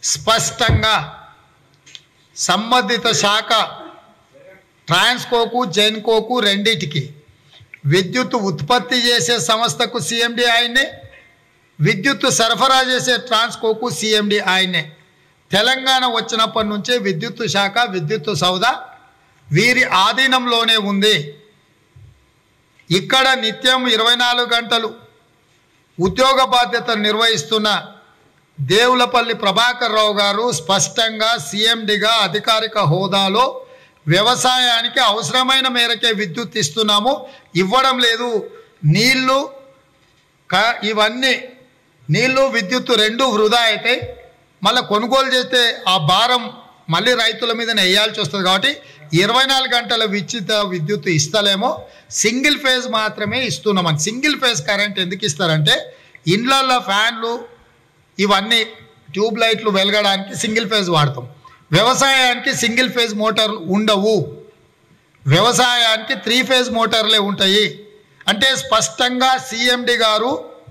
స్పష్టంగా సంబంధిత శాఖ ట్రాన్స్కోకు జెన్కోకు రెండిటికి విద్యుత్ ఉత్పత్తి చేసే సంస్థకు సిఎండి ఆయన్నే విద్యుత్ సరఫరా చేసే ట్రాన్స్కోకు సిఎండి ఆయన్నే తెలంగాణ వచ్చినప్పటి నుంచే విద్యుత్ శాఖ విద్యుత్ సౌద వీరి ఆధీనంలోనే ఉంది ఇక్కడ నిత్యం ఇరవై నాలుగు గంటలు ఉద్యోగ బాధ్యత నిర్వహిస్తున్న దేవులపల్లి ప్రభాకర్ రావు గారు స్పష్టంగా సీఎండిగా అధికారిక హోదాలో వ్యవసాయానికి అవసరమైన మేరకే విద్యుత్ ఇస్తున్నాము ఇవ్వడం లేదు నీళ్లు క ఇవన్నీ నీళ్లు విద్యుత్ రెండు వృధా అవుతాయి మళ్ళీ కొనుగోలు చేస్తే ఆ భారం మళ్ళీ రైతుల మీద వేయాల్సి వస్తుంది కాబట్టి ఇరవై నాలుగు గంటల విచ్చిత విద్యుత్ ఇస్తలేమో సింగిల్ ఫేజ్ మాత్రమే ఇస్తున్నామని సింగిల్ ఫేజ్ కరెంట్ ఎందుకు ఇస్తారంటే ఇండ్లల్లో ఫ్యాన్లు ఇవన్నీ ట్యూబ్ లైట్లు వెలగడానికి సింగిల్ ఫేజ్ వాడతాం వ్యవసాయానికి సింగిల్ ఫేజ్ మోటార్లు ఉండవు వ్యవసాయానికి త్రీ ఫేజ్ మోటార్లే ఉంటాయి అంటే స్పష్టంగా సిఎండి గారు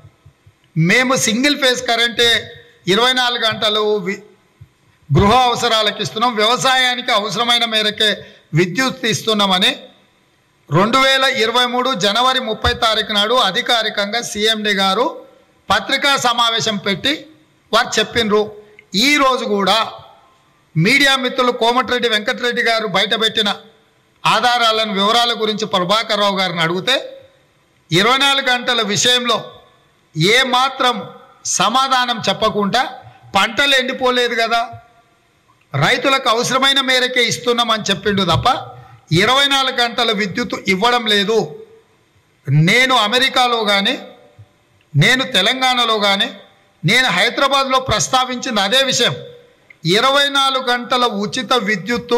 మేము సింగిల్ ఫేజ్ కరెంటే ఇరవై నాలుగు గంటలు వి- గృహ అవసరాలకు ఇస్తున్నాం వ్యవసాయానికి అవసరమైన మేరకే విద్యుత్ ఇస్తున్నామని రెండు వేల ఇరవై మూడు జనవరి ముప్పై తారీఖు నాడు అధికారికంగా సీఎండి గారు పత్రికా సమావేశం పెట్టి వారు చెప్పినరు ఈరోజు కూడా మీడియా మిత్రులు కోమటిరెడ్డి వెంకటరెడ్డి గారు బయటపెట్టిన ఆధారాలను వివరాల గురించి ప్రభాకర్ రావు గారిని అడిగితే ఇరవై నాలుగు గంటల విషయంలో ఏ మాత్రం సమాధానం చెప్పకుండా పంటలు ఎండిపోలేదు కదా రైతులకు అవసరమైన మేరకే ఇస్తున్నామని చెప్పిండు తప్ప ఇరవై నాలుగు గంటల విద్యుత్ ఇవ్వడం లేదు నేను అమెరికాలో కానీ నేను తెలంగాణలో కానీ నేను హైదరాబాద్లో ప్రస్తావించింది అదే విషయం ఇరవై నాలుగు గంటల ఉచిత విద్యుత్తు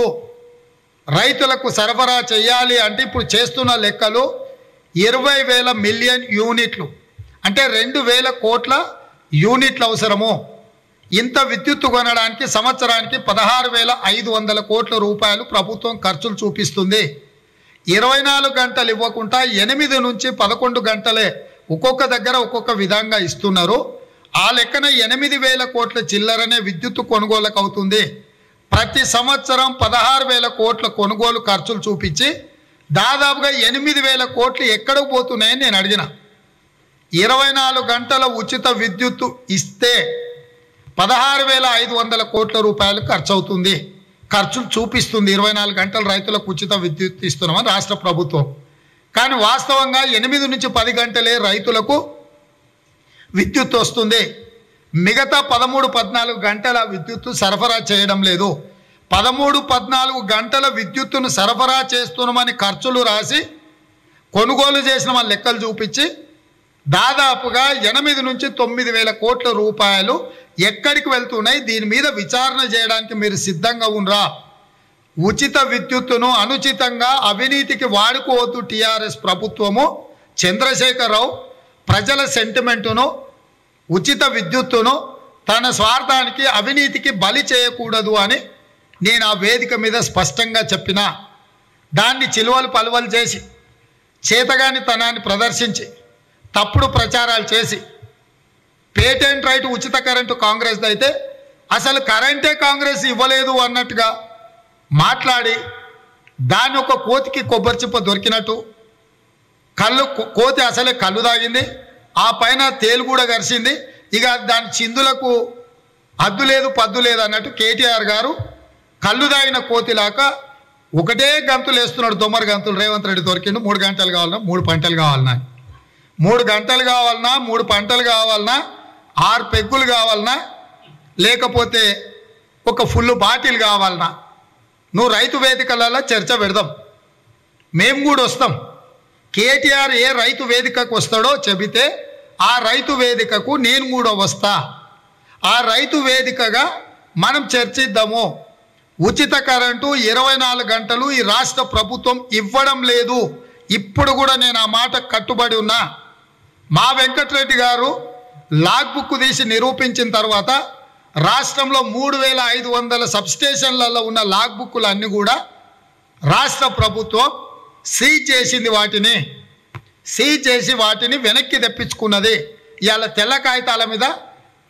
రైతులకు సరఫరా చేయాలి అంటే ఇప్పుడు చేస్తున్న లెక్కలు ఇరవై వేల మిలియన్ యూనిట్లు అంటే రెండు వేల కోట్ల యూనిట్లు అవసరము ఇంత విద్యుత్తు కొనడానికి సంవత్సరానికి పదహారు వేల ఐదు వందల కోట్ల రూపాయలు ప్రభుత్వం ఖర్చులు చూపిస్తుంది ఇరవై నాలుగు గంటలు ఇవ్వకుండా ఎనిమిది నుంచి పదకొండు గంటలే ఒక్కొక్క దగ్గర ఒక్కొక్క విధంగా ఇస్తున్నారు ఆ లెక్కన ఎనిమిది వేల కోట్ల చిల్లరనే విద్యుత్తు కొనుగోలుకు అవుతుంది ప్రతి సంవత్సరం పదహారు వేల కోట్ల కొనుగోలు ఖర్చులు చూపించి దాదాపుగా ఎనిమిది వేల కోట్లు ఎక్కడికి పోతున్నాయని నేను అడిగిన ఇరవై నాలుగు గంటల ఉచిత విద్యుత్తు ఇస్తే పదహారు వేల ఐదు వందల కోట్ల రూపాయలు ఖర్చు అవుతుంది ఖర్చులు చూపిస్తుంది ఇరవై నాలుగు గంటలు రైతులకు ఉచిత విద్యుత్ ఇస్తున్నామని రాష్ట్ర ప్రభుత్వం కానీ వాస్తవంగా ఎనిమిది నుంచి పది గంటలే రైతులకు విద్యుత్ వస్తుంది మిగతా పదమూడు పద్నాలుగు గంటల విద్యుత్తు సరఫరా చేయడం లేదు పదమూడు పద్నాలుగు గంటల విద్యుత్తును సరఫరా చేస్తున్నామని ఖర్చులు రాసి కొనుగోలు చేసిన వాళ్ళ లెక్కలు చూపించి దాదాపుగా ఎనిమిది నుంచి తొమ్మిది వేల కోట్ల రూపాయలు ఎక్కడికి వెళ్తున్నాయి దీని మీద విచారణ చేయడానికి మీరు సిద్ధంగా ఉన్నరా ఉచిత విద్యుత్తును అనుచితంగా అవినీతికి వాడుకోవద్దు టీఆర్ఎస్ ప్రభుత్వము చంద్రశేఖరరావు ప్రజల సెంటిమెంటును ఉచిత విద్యుత్తును తన స్వార్థానికి అవినీతికి బలి చేయకూడదు అని నేను ఆ వేదిక మీద స్పష్టంగా చెప్పిన దాన్ని చిలువలు పలువలు చేసి చేతగాని తనాన్ని ప్రదర్శించి తప్పుడు ప్రచారాలు చేసి పేటెంట్ రైట్ ఉచిత కరెంటు కాంగ్రెస్ అయితే అసలు కరెంటే కాంగ్రెస్ ఇవ్వలేదు అన్నట్టుగా మాట్లాడి దాన్ని ఒక కోతికి కొబ్బరి చిప్ప దొరికినట్టు కళ్ళు కో- కోతి అసలే కళ్ళు తాగింది ఆ పైన తేలు కూడా గరిచింది ఇక దాని చిందులకు అద్దు లేదు పద్దు లేదు అన్నట్టు కేటీఆర్ గారు కళ్ళు తాగిన కోతిలాగా ఒకటే గంతులు వేస్తున్నాడు దొమ్మరి గంతులు రేవంత్ రెడ్డి దొరికిండు మూడు గంటలు కావాలన్నా మూడు పంటలు కావాలన్నా అని. మూడు గంటలు కావాలన్నా మూడు పంటలు కావాలన్నా ఆరు పెగ్గులు కావాలన్నా లేకపోతే ఒక ఫుల్ బాటిల్ కావాలన్నా నువ్వు రైతు వేదికలలో చర్చ పెడదాం మేము కూడా వస్తాం కేటీఆర్ ఏ రైతు వేదికకు వస్తాడో చెబితే ఆ రైతు వేదికకు నేను కూడా వస్తా ఆ రైతు వేదికగా మనం చర్చిద్దాము ఉచిత కరెంటు ఇరవై నాలుగు గంటలు ఈ రాష్ట్ర ప్రభుత్వం ఇవ్వడం లేదు ఇప్పుడు కూడా నేను ఆ మాట కట్టుబడి ఉన్నా మా వెంకటరెడ్డి గారు లాగ్ బుక్ తీసి నిరూపించిన తర్వాత రాష్ట్రంలో మూడు వేల ఐదు వందల సబ్స్టేషన్లలో ఉన్న లాగ్ బుక్కులు అన్నీ కూడా రాష్ట్ర ప్రభుత్వం సీజ్ చేసింది వాటిని సీజ్ చేసి వాటిని వెనక్కి తెప్పించుకున్నది ఇవాళ తెల్ల కాగితాల మీద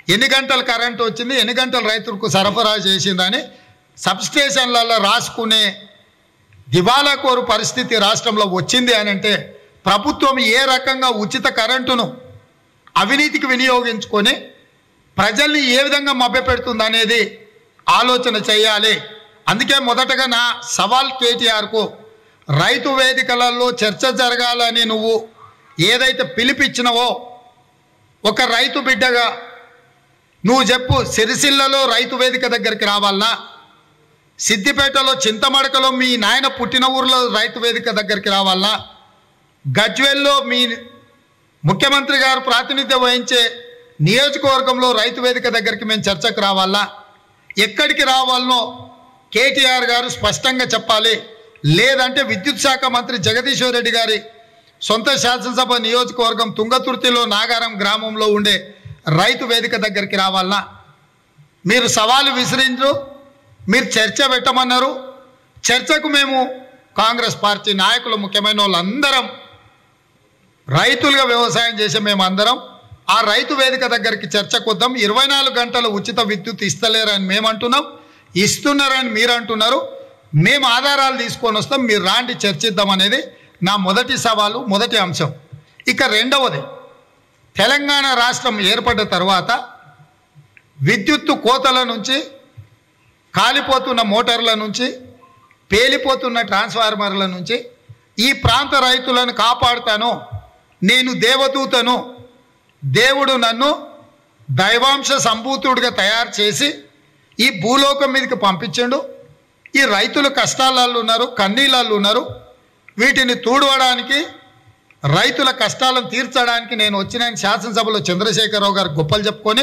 ఎన్ని గంటలు కరెంటు వచ్చింది ఎన్ని గంటలు రైతులకు సరఫరా చేసిందని సబ్స్టేషన్లలో రాసుకునే దివాలా కోరు పరిస్థితి రాష్ట్రంలో వచ్చింది అని అంటే ప్రభుత్వం ఏ రకంగా ఉచిత కరెంటును అవినీతికి వినియోగించుకొని ప్రజల్ని ఏ విధంగా మభ్యపెడుతుంది అనేది ఆలోచన చేయాలి అందుకే మొదటగా నా సవాల్ కేటీఆర్కు రైతు వేదికలలో చర్చ జరగాలని నువ్వు ఏదైతే పిలిపించినవో ఒక రైతు బిడ్డగా నువ్వు చెప్పు సిరిసిల్లలో రైతు వేదిక దగ్గరికి రావాలనా సిద్దిపేటలో చింతమడకలో మీ నాయన పుట్టిన ఊర్లో రైతు వేదిక దగ్గరికి రావాలనా గజ్వెల్లో మీ ముఖ్యమంత్రి గారు ప్రాతినిధ్యం వహించే నియోజకవర్గంలో రైతు వేదిక దగ్గరికి మేము చర్చకు రావాలా ఎక్కడికి రావాలనో కేటీఆర్ గారు స్పష్టంగా చెప్పాలి లేదంటే విద్యుత్ శాఖ మంత్రి జగదీశ్వర్ రెడ్డి గారి సొంత శాసనసభ నియోజకవర్గం తుంగతుర్తిలో నాగారం గ్రామంలో ఉండే రైతు వేదిక దగ్గరికి రావాలనా మీరు సవాలు విసిరించు మీరు చర్చ పెట్టమన్నారు చర్చకు మేము కాంగ్రెస్ పార్టీ నాయకులు ముఖ్యమైన వాళ్ళందరం రైతులుగా వ్యవసాయం చేసే మేమందరం ఆ రైతు వేదిక దగ్గరికి చర్చకు వద్దాం ఇరవై నాలుగు గంటలు ఉచిత విద్యుత్ ఇస్తలేరని మేము అంటున్నాం ఇస్తున్నారని మీరు అంటున్నారు మేము ఆధారాలు తీసుకొని వస్తాం మీరు రాండి చర్చిద్దాం అనేది నా మొదటి సవాలు మొదటి అంశం ఇక రెండవది తెలంగాణ రాష్ట్రం ఏర్పడ్డ తర్వాత విద్యుత్తు కోతల నుంచి కాలిపోతున్న మోటార్ల నుంచి పేలిపోతున్న ట్రాన్స్ఫార్మర్ల నుంచి ఈ ప్రాంత రైతులను కాపాడుతాను నేను దేవదూతను దేవుడు నన్ను దైవాంశ సంభూతుడిగా తయారు చేసి ఈ భూలోకం మీదకి పంపించాడు ఈ రైతులు కష్టాలలో ఉన్నారు కన్నీళ్ళల్లో ఉన్నారు వీటిని తూడవడానికి రైతుల కష్టాలను తీర్చడానికి నేను వచ్చిన శాసనసభలో చంద్రశేఖరరావు గారు గొప్పలు చెప్పుకొని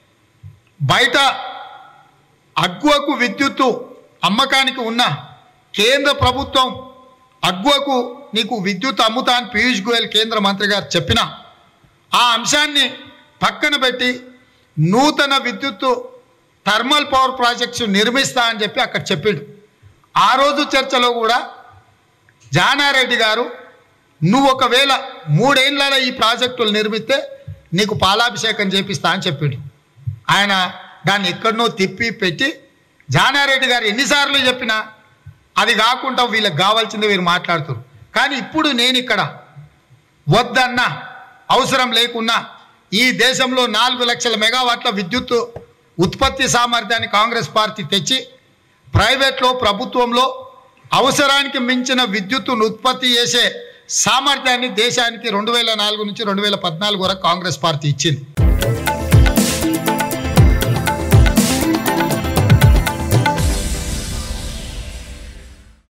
బయట అగ్వకు విద్యుత్తు అమ్మకానికి ఉన్న కేంద్ర ప్రభుత్వం అగ్వకు నీకు విద్యుత్ అమ్ముతా అని పీయూష్ గోయల్ కేంద్ర మంత్రి గారు చెప్పిన ఆ అంశాన్ని పక్కన పెట్టి నూతన విద్యుత్తు థర్మల్ పవర్ ప్రాజెక్ట్స్ నిర్మిస్తా అని చెప్పి అక్కడ చెప్పిండు ఆ రోజు చర్చలో కూడా జానారెడ్డి గారు నువ్వు ఒకవేళ మూడేళ్లలో ఈ ప్రాజెక్టులు నిర్మిస్తే నీకు పాలాభిషేకం చేపిస్తా అని చెప్పిండు ఆయన దాన్ని ఎక్కడనో తిప్పి పెట్టి జానారెడ్డి గారు ఎన్నిసార్లు చెప్పినా అది కాకుండా వీళ్ళకి కావాల్సింది వీరు మాట్లాడుతారు కానీ ఇప్పుడు నేను ఇక్కడ వద్దన్నా అవసరం లేకున్నా ఈ దేశంలో నాలుగు లక్షల మెగావాట్ల విద్యుత్ ఉత్పత్తి సామర్థ్యాన్ని కాంగ్రెస్ పార్టీ తెచ్చి ప్రైవేట్లో ప్రభుత్వంలో అవసరానికి మించిన విద్యుత్తును ఉత్పత్తి చేసే సామర్థ్యాన్ని దేశానికి రెండు వేల నాలుగు నుంచి రెండు వేల పద్నాలుగు వరకు కాంగ్రెస్ పార్టీ ఇచ్చింది